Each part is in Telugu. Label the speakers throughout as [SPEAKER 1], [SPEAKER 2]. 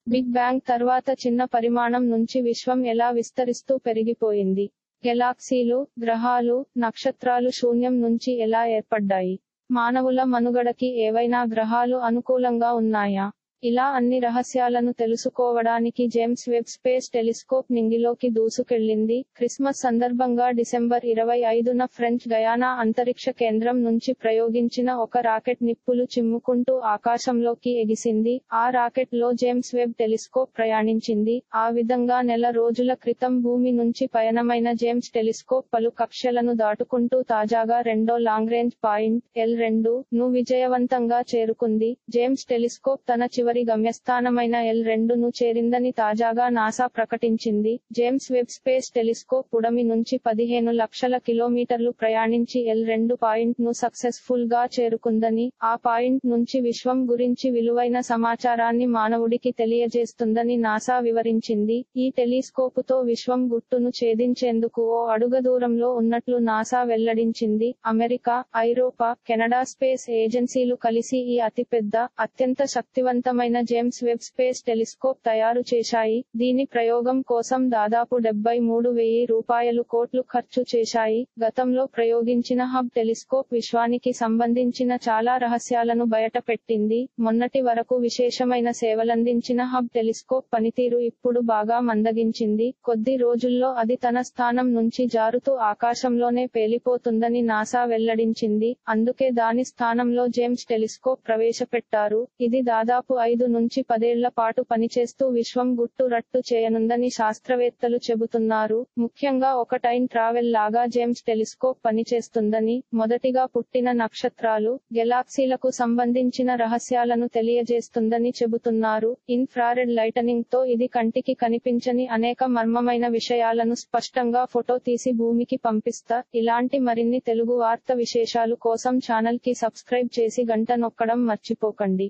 [SPEAKER 1] బిగ్ బ్యాంగ్ తర్వాత చిన్న పరిమాణం నుంచి విశ్వం ఎలా విస్తరిస్తూ పెరిగిపోయింది గెలాక్సీలు గ్రహాలు నక్షత్రాలు శూన్యం నుంచి ఎలా ఏర్పడ్డాయి మానవుల మనుగడకి ఏవైనా గ్రహాలు అనుకూలంగా ఉన్నాయా ఇలా అన్ని రహస్యాలను తెలుసుకోవడానికి జేమ్స్ వెబ్ స్పేస్ టెలిస్కోప్ నింగిలోకి దూసుకెళ్లింది క్రిస్మస్ సందర్భంగా డిసెంబర్ ఇరవై ఐదున ఫ్రెంచ్ గయానా అంతరిక్ష కేంద్రం నుంచి ప్రయోగించిన ఒక రాకెట్ నిప్పులు చిమ్ముకుంటూ ఆకాశంలోకి ఎగిసింది ఆ రాకెట్ లో జేమ్స్ వెబ్ టెలిస్కోప్ ప్రయాణించింది ఆ విధంగా నెల రోజుల క్రితం భూమి నుంచి పయనమైన జేమ్స్ టెలిస్కోప్ పలు కక్ష్యలను దాటుకుంటూ తాజాగా రెండో లాంగ్ రేంజ్ పాయింట్ ఎల్ రెండు ను విజయవంతంగా చేరుకుంది జేమ్స్ టెలిస్కోప్ తన చివరి గమ్యస్థానమైన ఎల్ రెండును చేరిందని తాజాగా నాసా ప్రకటించింది జేమ్స్ వెబ్ స్పేస్ టెలిస్కోప్ ఉడమి నుంచి పదిహేను లక్షల కిలోమీటర్లు ప్రయాణించి ఎల్ రెండు పాయింట్ ను సక్సెస్ఫుల్ గా చేరుకుందని ఆ పాయింట్ నుంచి విశ్వం గురించి విలువైన సమాచారాన్ని మానవుడికి తెలియజేస్తుందని నాసా వివరించింది ఈ టెలిస్కోపుతో విశ్వం గుట్టును ఛేదించేందుకు ఓ అడుగ దూరంలో ఉన్నట్లు నాసా వెల్లడించింది అమెరికా ఐరోపా కెనడా స్పేస్ ఏజెన్సీలు కలిసి ఈ అతిపెద్ద అత్యంత శక్తివంతమైన జేమ్స్ వెబ్ స్పేస్ టెలిస్కోప్ తయారు చేశాయి దీని ప్రయోగం కోసం దాదాపు డెబ్బై మూడు వెయ్యి రూపాయలు కోట్లు ఖర్చు చేశాయి గతంలో ప్రయోగించిన హబ్ టెలిస్కోప్ విశ్వానికి సంబంధించిన చాలా రహస్యాలను బయటపెట్టింది మొన్నటి వరకు విశేషమైన సేవలందించిన హబ్ టెలిస్కోప్ పనితీరు ఇప్పుడు బాగా మందగించింది కొద్ది రోజుల్లో అది తన స్థానం నుంచి జారుతూ ఆకాశంలోనే పేలిపోతుందని నాసా వెల్లడించింది అందుకే దాని స్థానంలో జేమ్స్ టెలిస్కోప్ ప్రవేశపెట్టారు ఇది దాదాపు ఐదు నుంచి పదేళ్ల పాటు పనిచేస్తూ విశ్వం గుట్టు రట్టు చేయనుందని శాస్త్రవేత్తలు చెబుతున్నారు ముఖ్యంగా ఒక టైం ట్రావెల్ లాగా జేమ్స్ టెలిస్కోప్ పనిచేస్తుందని మొదటిగా పుట్టిన నక్షత్రాలు గెలాక్సీలకు సంబంధించిన రహస్యాలను తెలియజేస్తుందని చెబుతున్నారు ఇన్ఫ్రారెడ్ లైటనింగ్ తో ఇది కంటికి కనిపించని అనేక మర్మమైన విషయాలను స్పష్టంగా ఫోటో తీసి భూమికి పంపిస్తా ఇలాంటి మరిన్ని తెలుగు వార్త విశేషాలు కోసం ఛానల్ కి సబ్స్క్రైబ్ చేసి గంట నొక్కడం మర్చిపోకండి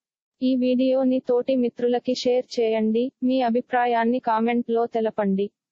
[SPEAKER 1] ఈ వీడియోని తోటి మిత్రులకి షేర్ చేయండి మీ అభిప్రాయాన్ని కామెంట్ లో తెలపండి